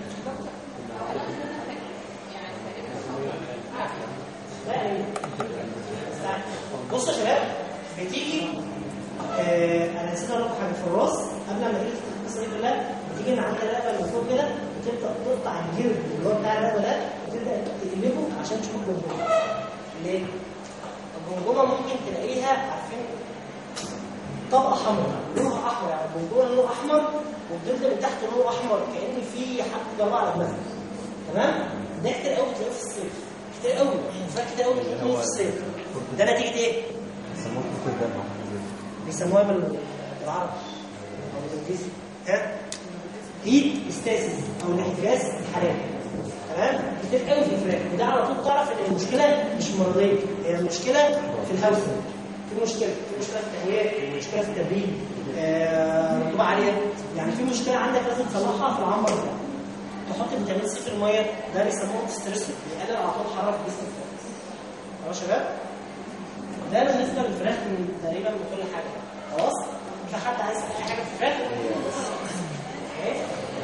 لا يعني استنى. بصوا يا شباب بتيجي آه انا نسيت اقول لكم حاجه في الراس قبل ما تيجي تفتح القصه دي كلها بتيجي من عند الرقبه من فوق كده وتبدا تقطع الجلد اللي هو بتاع الرقبه ده وتبدا تقلبه عشان تشوف الجمجمه ليه؟ الجمجمه ممكن تلاقيها عارفين طبقه حمراء لونها احمر يعني الجمجمه لونه احمر والجلد من تحت لونه احمر كان في حد جرى على دماغك تمام؟ ده كتير قوي تلاقيه في الصيف كتير قوي فاكر كتير قوي تلاقيه في الصيف ده نتيجه ايه؟ سموه كتير دم بيسموها بال- بالعربي او بالانجليزي ها هيت ستاسيس او الاحتباس الحراري تمام كتير قوي في الفراخ وده على طول تعرف ان المشكله مش مرضيه هي المشكله في الهوسه في مشكله في مشكله في التهويه في مشكله في التبريد آه، رطوبه عاليه يعني في مشكله عندك لازم تصلحها في العنبر بتاعك تحط فيتامين سي في الميه ده بيسموه ستريس بيقلل على طول الحراره في جسم الفراخ خلاص يا شباب ده بالنسبه للفراخ من تقريبا من كل حاجه خلاص في حد عايز اي حاجه في الفراخ إيه؟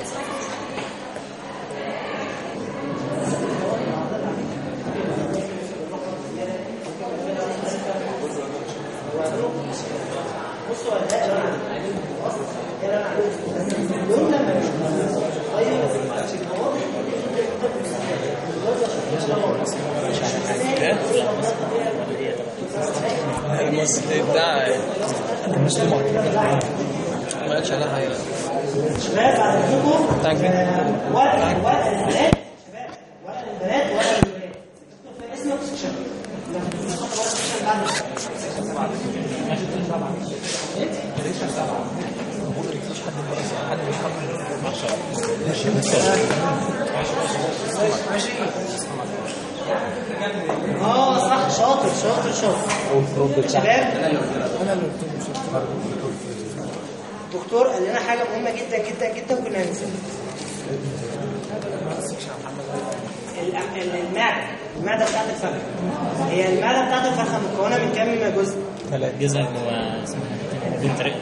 بصوا هو ده اللي انا عامله خلاص ده اللي انا عامله دول لما يشوفوا طيب المسجد ده المسلم ما قالش عليها حاجه شباب على ايديكم بتاع الجن. آه، ورق ورق البنات شباب ورق البنات ورق البنات اكتب في اسمك سكشن مش هاخد ورق سكشن بعد اه صح شاطر شاطر شاطر شباب الدكتور قال لنا حاجه مهمه جدا جدا جدا كنا هننساها ال- ال- المعده المعده بتاعت الفرخه هي المعده بتاعت الفرخه مكونه من كام جزء؟ ثلاث جزء واسمها بدون طريق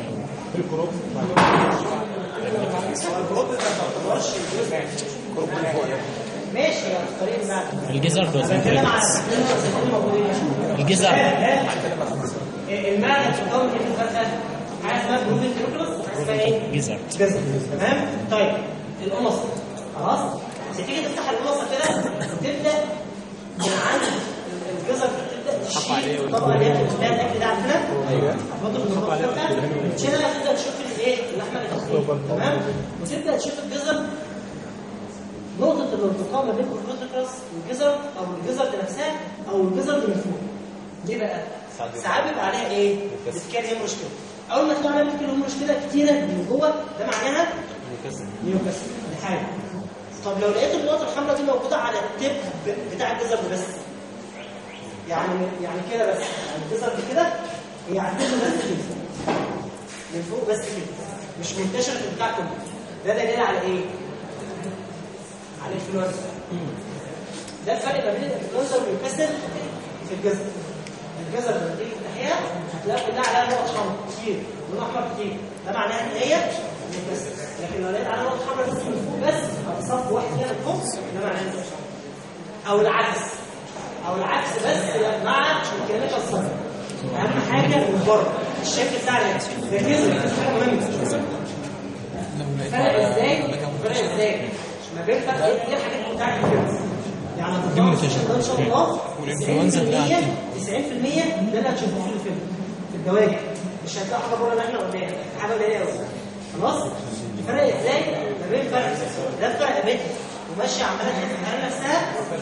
ماشي يا طريق المعده الجزر أنا وزن بتكلم طريق على السكين موجودين الجزر المعده بتتكون من الفرخه حاجه اسمها بروفين نيوكليوس وحاجه اسمها ايه؟ جزر جزر تمام طيب القمص خلاص تيجي تفتح القمصه كده تبدا من عند الجزر تبدا تشيل الطبقه اللي هي بتبقى الاكل ده عارفينها ايوه تشيلها تبدا تشوف الايه اللحمه اللي تحتيه تمام وتبدا تشوف الجزر نقطة الالتقاء ما بين الكروتيكاس والجزر أو الجزر دي نفسها أو الجزر اللي من فوق. ليه بقى؟ ساعات بيبقى عليها إيه؟ بتكاد هي مشكلة. أول ما تلاقي عليها بتكاد هي مشكلة كتيرة من جوه ده معناها نيوكاسل دي حاجة. طب لو لقيت النقطة الحمراء دي موجودة على التب بتاع الجزر ده بس يعني يعني كده بس يعني الجزر دي كده هي على التب بس كده من فوق بس كده مش منتشرة في البتاع كله ده دليل على إيه؟ على الانفلونزا ده الفرق ما بين الانفلونزا والنيوكاسل في الجزر الجزر لما تيجي تفتحيها هتلاقي كلها عليها نقط حمراء كتير لون احمر كتير ده معناها ان هي نيوكاسل لكن لو لقيت عليها نقط حمراء بس من فوق بس او صف واحد كده من فوق ده معناها نيوكاسل او العكس او العكس بس مع الكلمات الصفر اهم حاجه من بره الشكل بتاع الناس ركزوا حاجه مهمه فرق ازاي فرق ازاي ما بين فرق ايه دي الحاجات بتاعت الفيروس يعني هتطلع ان شاء الله والإنفلونزا 90% بتاعت 90% ده اللي هتشوفوه في الفيلم في الدواجن مش هتلاقي حاجه بره اللي احنا قلناها حاجه قليله قوي خلاص فرق ازاي ما بين فرق ده فرق بيت وماشيه عماله تفهم نفسها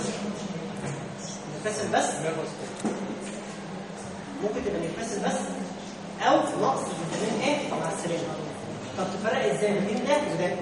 نفسل بس ممكن تبقى نفسل بس او نقص فيتامين ايه مع السلامه طب تفرق ازاي ما بين ده وده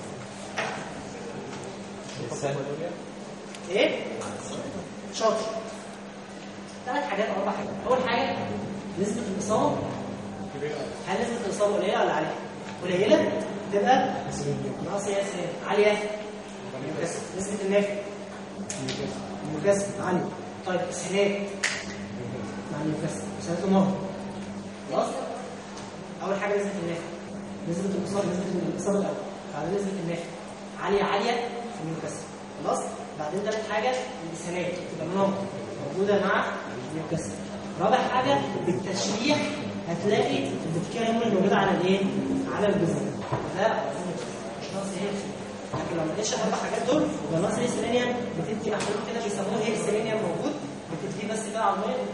ايه شاطر ثلاث حاجات او اربع حاجات اول حاجه نسبه الاصابه هل نسبه الاصابه قليله ولا عاليه قليله تبقى ناقص يا سلام عاليه نيوكاسل نسبه النافع نيوكاسل عاليه طيب اسهالات مع نيوكاسل اسهالات المرض خلاص اول حاجه نسبه النافع نسبه الاصابه نسبه الاصابه الاول بعدين نسبه النافع عاليه عاليه في نيوكاسل خلاص بعدين ثالث حاجه الاسهالات تبقى مناطق موجوده مع نيوكاسل رابع حاجه بالتشريح هتلاقي البكتيريا اللي موجوده على الايه؟ على الجذر ده مش ناقص ايه لكن لو ما لقيتش الاربع حاجات دول يبقى ناقص ايه سيلينيوم بتدي محلول كده بيسموه ايه السيلينيوم موجود بتديه بس كده على الميه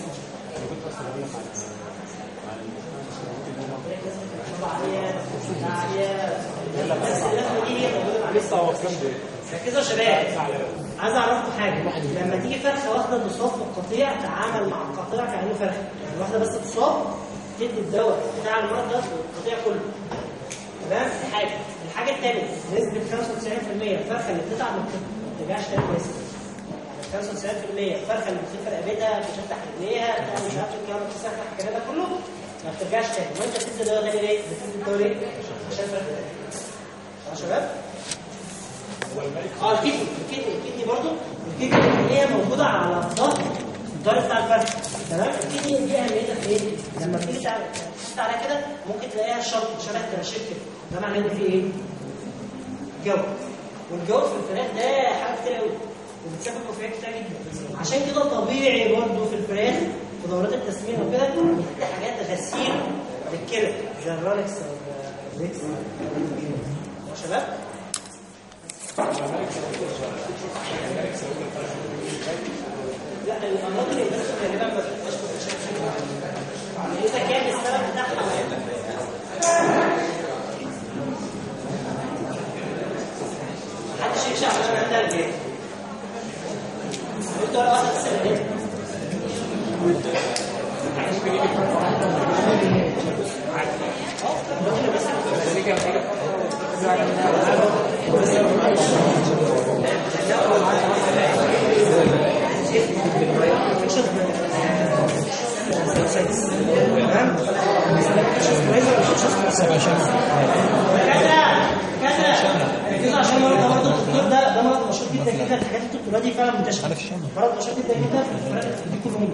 ركزوا يا شباب عايز اعرفكم حاجه لما تيجي فرخه واحده تصاب في القطيع تعامل مع القطيع كانه فرخه يعني واحده بس تصاب تدي الدواء بتاع المرض ده للقطيع كله تمام دي حاجه الحاجه الثانيه نسبه 95% الفرخه اللي بتتعب ما بترجعش تاني كويسه يعني 95% الفرخه اللي بتفرق رقبتها بتفتح رجليها بتعمل مش عارف الكلام ده بتسخن الكلام ده كله ما بترجعش تاني وانت بتدي دواء تاني ليه؟ بتدي الدواء ليه؟ عشان الفرخه تاني خلاص يا شباب؟ اه الكدني الكدني الكدني برضه الكدني اللي هي موجوده على الظهر الظهر بتاع الفرخ تمام الكدني دي اهميتها في ايه؟ لما تيجي تعمل تحط عليها كده ممكن تلاقيها شرط شبه الترشيح كده ده معناه ان في ايه؟ جو والجو في الفراخ ده حاجه كتير قوي وبتسبب وفيات كتير جدا عشان كده طبيعي برضه في الفراخ في دورات التسمين وكده بتدي حاجات غسيل للكلى زي الرانكس والريكس يا شباب لا الامراض اللي بس غالبا ما بتبقاش متشابهه اذا كان السبب بتاعها محدش يمشي عشان عندها البيت قلت ولا واحد السنه كذا كذا كذا عشان مرض مرض الدكتور ده ده مرض مشهور جدا جدا الحاجات الدكتوراه دي فعلا منتشره مرض مشهور جدا جدا في الفراخ دي كلهم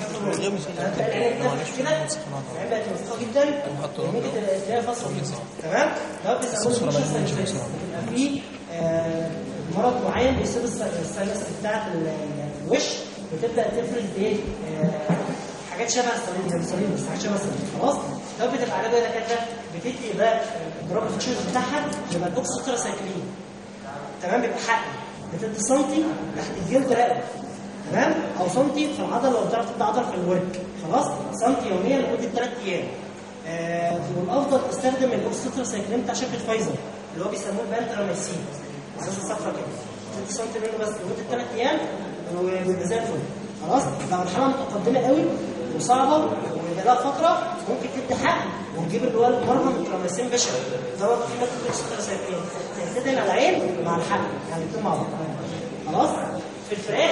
هتلاقي العين بتاعتك كده العين بقت مفتوحه جدا ممكن تلاقيها فصل تمام ده بيسموه بيبقى في آه، مرض معين بيصيب الس- الساينس بتاعت ال- الوش بتبدا تفرز ايه آه، حاجات شبه الصليب زي الصليب بس حاجات شبه الصليب خلاص ده بتبقى علاجه يا دكاتره بتدي بقى الدراج التشوز بتاعها بيبقى الاوكسوترا سايكلين تمام بيبقى حقن بتدي سنتي تحت الجلد رقبه تمام او سنتي في العضله لو بتعرف تدي عضله في الورك خلاص سنتي يوميا لمده ثلاث ايام آه والافضل تستخدم الاوكسوترا سايكلين بتاع شركه فايزر اللي هو بيسموه البانتراميسين اساس الصفرة كده 6 سم منه بس لمده ثلاث ايام ويبقى زي الفل خلاص لو الحاله متقدمه قوي وصعبه ويبقى لها فتره ممكن تدي حقن ونجيب اللي هو المرهم التراميسين بشري ده برضه في ماده الاوكسوترا سايكلين تدهن على العين مع الحقن يعني الاثنين مع بعض خلاص في الفراخ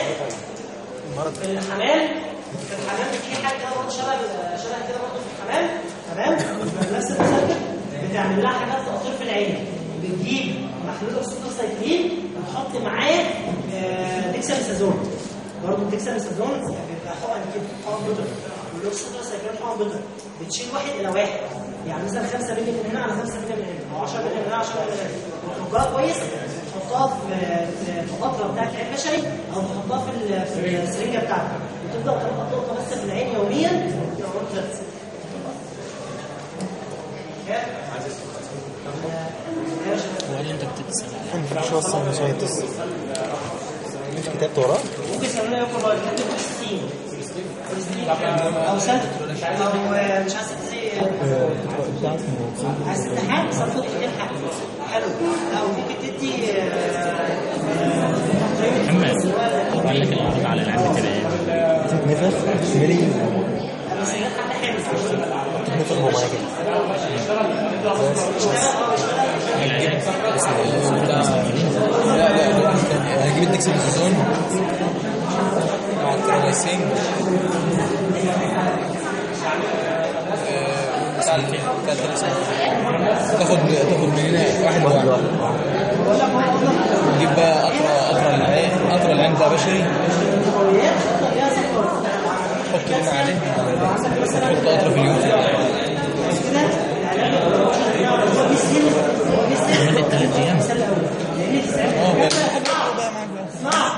في الحمام في الحمام في حاجه كده برضه شبه شبه كده برضه في الحمام تمام نفس المسدس بتعمل لها حاجات تقطير في العين بتجيب محلول اكسيتوسين سايكلين وتحط معاه آه، ديكساميثازون برضه ديكساميثازون بيبقى حقن كده حقن بيضر والاكسيتوسين سايكلين حقن بيضر بتشيل واحد الى واحد يعني مثلا 5 مللي من هنا على 5 مللي من هنا او 10 مللي من هنا 10 مللي من هنا وتحطها كويس تحطها في في في قطره بتاعت العين البشري او تحطها في ال- في السرنجه بتاعتك وتبدا تحط نقطه بس في العين يوميا يومين ثلاثه ولا انت بتتسال مش وصل مسيطس انت كتبت وراه؟ ممكن يسموها يوم كبار ممكن كريستين كريستين او سنت او مش عارف زي عايز تحقق صفة تلحق حلو او ممكن تدي محمد قال لك الاعراض على العين بتبقى ايه؟ تتنفخ ملي بس هي حد حلو تتنفخ هو معايا كده العلاج لا لا لا هجيب الدكساميثازون مع التراميسين آه، بتاع ال- بتاع التراميسين. تاخد تاخد من هنا واحد واحد نجيب بقى قطرة قطرة العين قطرة العين بقى بشري حط هنا عليه حط قطرة في اليوم لمده ثلاث ايام اه بقى بقى معاك بقى اسمع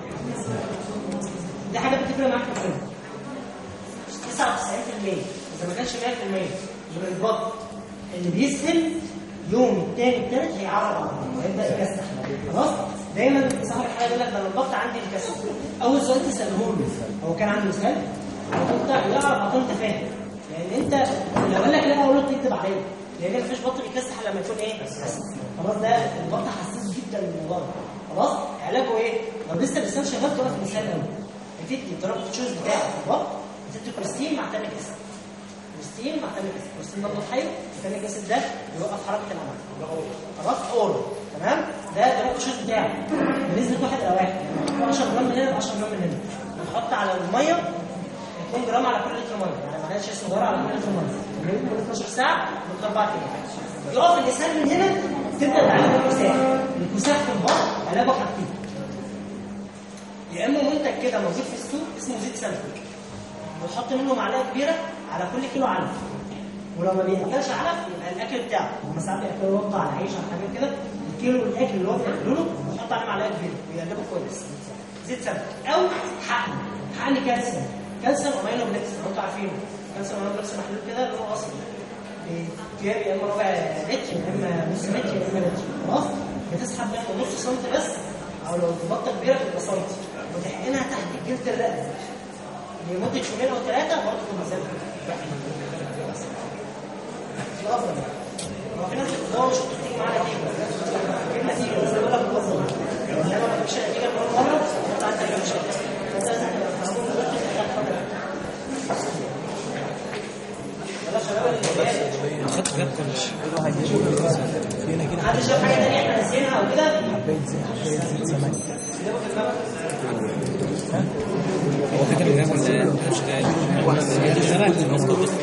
دي حاجه بتفرق معاك في الفيلم 99% اذا ما كانش 100% من البط اللي بيسهل يوم الثاني الثالث هيعرض على البط ويبدا يكسح خلاص دايما صاحب الحاله يقول لك ده أنا البط عندي الكسح اول سؤال تساله له هو كان عنده اسهال انت يعرف على طول انت فاهم لان انت لو قال لك لا اقول لك تكتب عليه لان مفيش بط بيكسح لما يكون ايه خلاص ده البط حساس جدا من الموضوع ده خلاص علاجه ايه لو لسه اللسان شغال تقف مثال قوي بتدي ضرب التشوز بتاعك في البط بتدي كريستين مع تاني كسر بروستين مع ثاني اسيد بروستين ده الحي ثاني اسيد ده بيوقف حركه العمل خلاص اورو تمام ده ده التشوز بتاعه بنسبه واحد او واحد يعني 10 جرام من هنا 10 جرام من هنا بنحط على الميه 2 جرام على كل لتر ميه يعني معناها شيء صغير على كل لتر ميه من كل 12 ساعه من اربع ايام يقف الاسهال من هنا تبدا تعالج الكساح الكساح في البطن علاجه حاجتين يا اما منتج كده موجود في السوق اسمه زيت سمك بتحط منه معلقه كبيره على كل كيلو علف ولو ما بياكلش علف يبقى الاكل بتاعه هم ساعات بياكلوا رطه على عيش على حاجات كده الكيلو الاكل اللي هو بياكله له بيحط عليه معلقه كبيره ويقلبه كويس زيت سمك او حقن حقن كالسيوم كالسيوم امينو بلكس لو انتوا عارفينه كالسيوم امينو بلكس محلول كده لونه اصفر جاب يا اما ربع لتر يا اما نص لتر يا اما لتر خلاص بتسحب منه نص سنتي بس او لو بطه كبيره تبقى سنتي وتحقنها تحت الجلد الرقبه لمده يومين او ثلاثه برضه تبقى زي الفل الافضل هو في ناس بتدور مش بتيجي معانا نتيجه في نتيجه بس بقول لك بتوصل انما ما فيش نتيجه من اول مره انت عندك مشكله فانت لازم تبقى فاهمون دلوقتي يلا شباب اللي جاي خدت بالك كلش حد شاف حاجه ثانيه احنا ناسيينها او كده هو كده اللي ولا ايه؟ مش جاي اشتغلت المفروض بس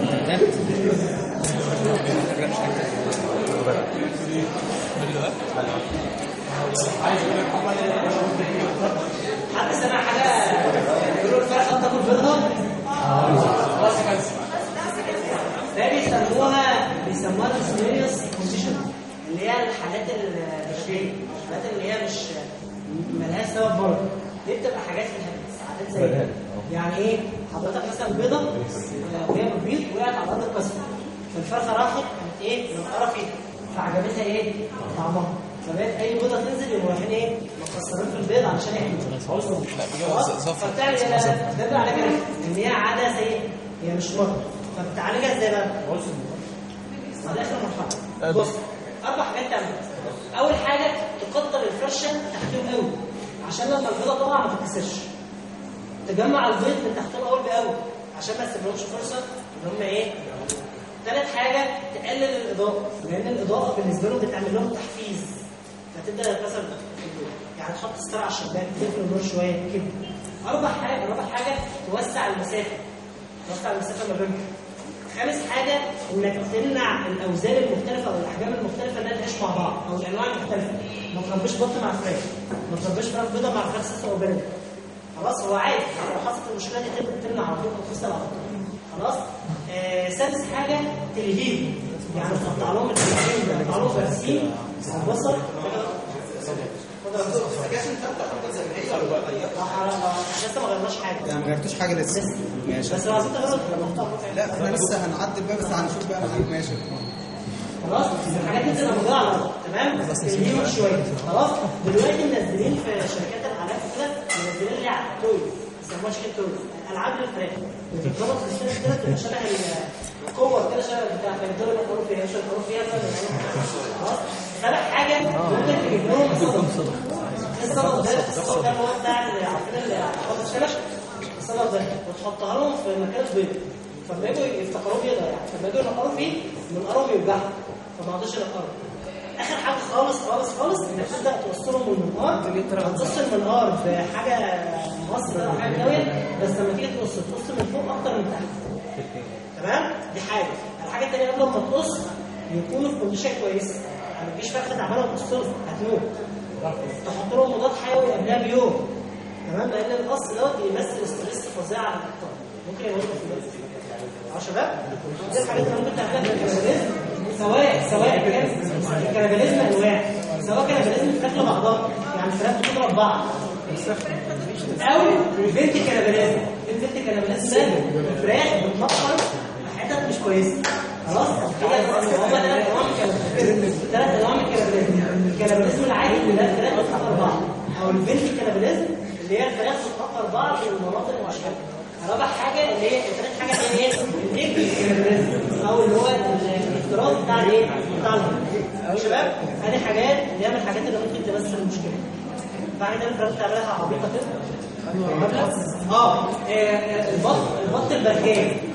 حد سمع حاجه بيقولوا الفرخه بتاكل بيضها خلاص كده ده بيسموها بيسموها السيريوس كونديشن اللي هي الحالات البشريه الحالات اللي هي مش ملهاش سبب برضه دي بتبقى حاجات في الهبس عادات زي كده. يعني ايه حضرتك مثلا بيضه آه، وهي بتبيض وقعت على الارض اتكسرت فالفرخه راحت كانت ايه منقره فيها فعجبتها ايه طعمها فبقت اي بيضه تنزل يقوموا رايحين ايه مكسرين في البيض علشان يحموا خلاص؟ فبتعمل ايه بقى؟ ده بقى علاجها ان هي عاده سيئه هي مش مرض فبتعالجها ازاي بقى؟ ده اخر مرحله بص اربع حاجات تعملها اول حاجه تكتر الفرشه تحتهم قوي عشان لما البيضه تقع ما تتكسرش تجمع البيض من تحتهم اول باول عشان ما تسيبلهمش فرصه ان هم ايه ثالث حاجه تقلل الاضاءه لان الاضاءه بالنسبه لهم بتعمل لهم تحفيز فتبدا تكسر البيض. يعني تحط ستار على الشباك تقفل النور شويه كده اربع حاجه رابع حاجه توسع المسافه توسع المسافه ما بينهم خامس حاجة انك تمنع الاوزان المختلفة او الاحجام المختلفة انها تعيش مع بعض او الانواع المختلفة ما تربيش بط مع فراخ ما تربيش فراخ بيضة مع فراخ ساسة او بلد خلاص هو عادي لو حصلت المشكلة دي تبدأ تمنع على طول او تفصل على طول خلاص آه سادس حاجة تلهيهم يعني تقطع لهم التلهيم تقطع لهم برسيم بصل لسه ما غيرناش حاجة يعني ما غيرتوش حاجه لسه ماشي بس لو عايزين تغيروا تبقى مقطع لا احنا لسه هنعدل بقى بس هنشوف بقى معاك ماشي خلاص الحاجات دي بتبقى موجوده على الارض تمام تلهيهم شويه خلاص دلوقتي منزلين في شركات الالعاب كده منزلين لعب توي بيسموها شركه توي العاب للفراخ بتتربط في الشارع كده تبقى شبه الكور كده شبه بتاع فيفضلوا يقروا فيها مش يقروا فيها خلاص سابع حاجه ممكن تجيب لهم صدف الصدف ده الصدف ده اللي هو بتاع اللي عارفين اللي عارفين الشبش الصدف ده وتحطها لهم في مكان بيض فلما يجوا يفتكروه بيضة يعني فلما يجوا ينقروا فيه منقروا بيوجعهم فما عادوش ينقروا اخر حاجه خالص خالص خالص انك تبدا توصلهم بالمنقار هتوصل المنقار بحاجه مصر او حاجه قويه بس لما تيجي توصل توصل من فوق اكتر من تحت تمام دي حاجه الحاجه الثانيه قبل ما تقص يكونوا في كونديشن كويسه يعني مفيش فرخه تعبانه وتقصهم هتموت تحط لهم مضاد حيوي قبلها بيوم تمام لان القص دوت بيمثل ستريس فظيع على القطار ممكن يموتوا في البيت اه شباب دي الحاجات اللي ممكن تعملها في الكناباليزم سواء سواء كان الكناباليزم انواع سواء كناباليزم فراخ لبعضها يعني فراخ بتضرب بعض او بنت كناباليزم البنت كناباليزم ده الفراخ بتنقر في حتت مش كويسه خلاص هي هم ثلاث انواع من الكناباليزم ثلاث انواع من الكناباليزم الكناباليزم العادي اللي ده الفراخ بتنقر بعض او البنت كناباليزم اللي هي الفراخ بتنقر بعض في المناطق واشكالها رابع حاجه اللي هي ثالث حاجه اللي هي الايج كناباليزم او اللي هو الافتراض بتاع الايه بتاع الهرم. شباب ادي حاجات اللي هي من الحاجات اللي ممكن تمثل المشكله بعد كده الفراخ تعملها عبيطه كده اه آه، البط البط البركان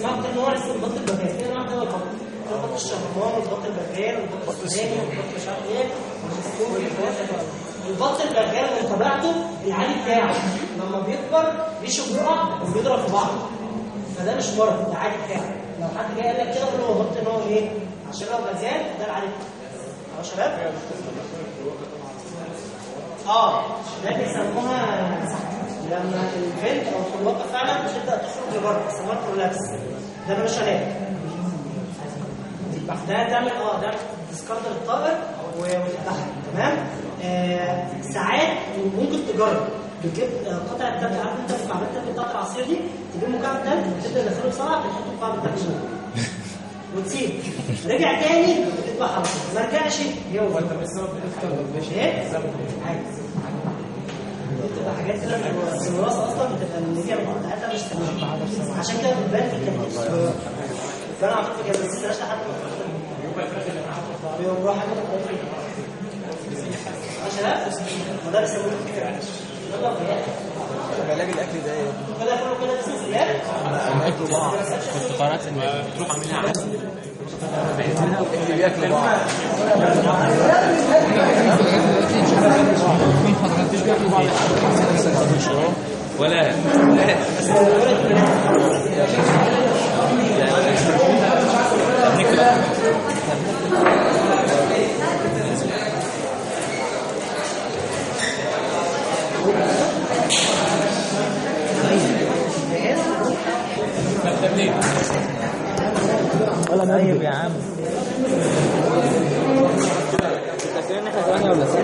اسمها كل نوع اسمه البط البغال في انواع كده البط في البط الشهرمان والبط البغال والبط السوداني والبط مش عارف ايه والبط الكوري البط البغال من طبيعته العادي بتاعه لما بيكبر ريشه بيقع وبيضرب في بعض فده مش مرض ده عادي بتاعه لو حد جاي قال لك كده قول له هو بط ان هو ايه عشان لو غزال ده العادي بتاعه يا شباب اه ده بيسموها لما البنت او الطلاقه فعلا بتبدا تخرج لبره بيسموها برولابس ده ملوش علاج ده تعمل اه ده تسكرت الطائر وتذبحها تمام آه ساعات ممكن تجرب بتجيب آه، قطع التلج عارف انت في معبد التلج بتاعت العصير دي تجيب مكعب تلج وتبدا تدخله بسرعه بتحطه في قاع التلج جوه وتسيب رجع تاني تذبح على طول ما رجعش يوم وانت بس ماشي ايه؟ عادي بتبقى حاجات كده في الوراثه اصلا بتبقى النتيجه بتاعتها مش تمام عشان كده بتبان في التنفيذ فانا على فكره كده بس لحد ما بيروح حاجه يا شباب ما ده بيسموه كده يلا بيان علاج الاكل ده ايه؟ كده كله كده اسمه زياد كنت قرأت ان تروح عاملها عادي اللي بياكلوا بعض ولا ولا طيب يا عم احنا ثمانية ولا ستة